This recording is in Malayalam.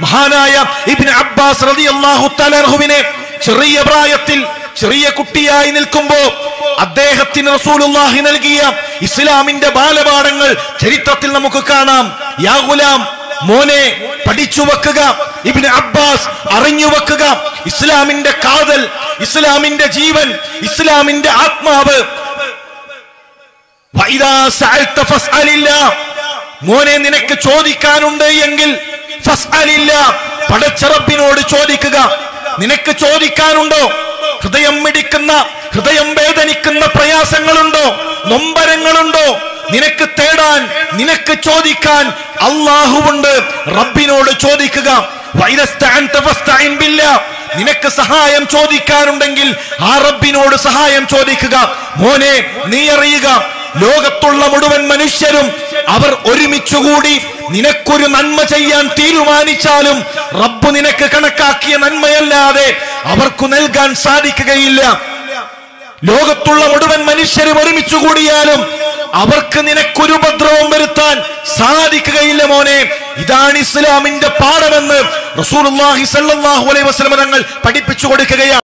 മഹാനായ ഇബ്നു അബ്ബാസ് റളിയല്ലാഹു തആല അൻഹുവിനെ ചെറിയ പ്രായത്തിൽ ചെറിയ കുട്ടിയായി നിൽക്കുമ്പോ അദ്ദേഹത്തിന് റസൂലുള്ളാഹി നൽകിയ ഇസ്ലാമിന്റെ ബാലപാഠങ്ങൾ ചരിത്രത്തിൽ നമുക്ക് കാണാം യാ ഗുലാം മോനെ പഠിച്ചു വെക്കുക ഇബ്നു അബ്ബാസ് അറിഞ്ഞു വെക്കുക ഇസ്ലാമിന്റെ കാതൽ ഇസ്ലാമിന്റെ ജീവൻ ഇസ്ലാമിന്റെ ആത്മാവ് വഇദാ സഅൽത ഫസ്അലില്ലാ. മോനെ നിനക്ക് ചോദിക്കാനുണ്ട് എങ്കിൽ ഫസ്അലില്ല പടച്ചറപ്പിനോട് ചോദിക്കുക നിനക്ക് ചോദിക്കാനുണ്ടോ ഹൃദയം മിടിക്കുന്ന ഹൃദയം വേദനിക്കുന്ന പ്രയാസങ്ങളുണ്ടോ നൊമ്പരങ്ങളുണ്ടോ നിനക്ക് തേടാൻ നിനക്ക് ചോദിക്കാൻ അള്ളാഹുവുണ്ട് റബ്ബിനോട് ചോദിക്കുക വൈദസ്തഅൻത ഫസ്തഇൻ ബില്ലാ. നിനക്ക് സഹായം ചോദിക്കാനുണ്ടെങ്കിൽ ആ റബ്ബിനോട് സഹായം ചോദിക്കുക മോനെ നീ അറിയുക ലോകത്തുള്ള മുഴുവൻ മനുഷ്യരും അവർ ഒരുമിച്ചുകൂടി നിനക്കൊരു നന്മ ചെയ്യാൻ തീരുമാനിച്ചാലും റബ്ബ് നിനക്ക് കണക്കാക്കിയ നന്മയല്ലാതെ അവർക്കു നൽകാൻ സാധിക്കുകയില്ല ലോകത്തുള്ള മുഴുവൻ മനുഷ്യരും ഒരുമിച്ച് കൂടിയാലും അവർക്ക് നിനക്കൊരു ഉപദ്രവം വരുത്താൻ സാധിക്കുകയില്ല മോനെ ഇതാണ് ഇസ്ലാമിന്റെ പാഠമെന്ന് റസൂലുള്ളാഹി സ്വല്ലല്ലാഹു അലൈഹി വസല്ലം തങ്ങൾ പഠിപ്പിച്ചു കൊടുക്കുകയാണ്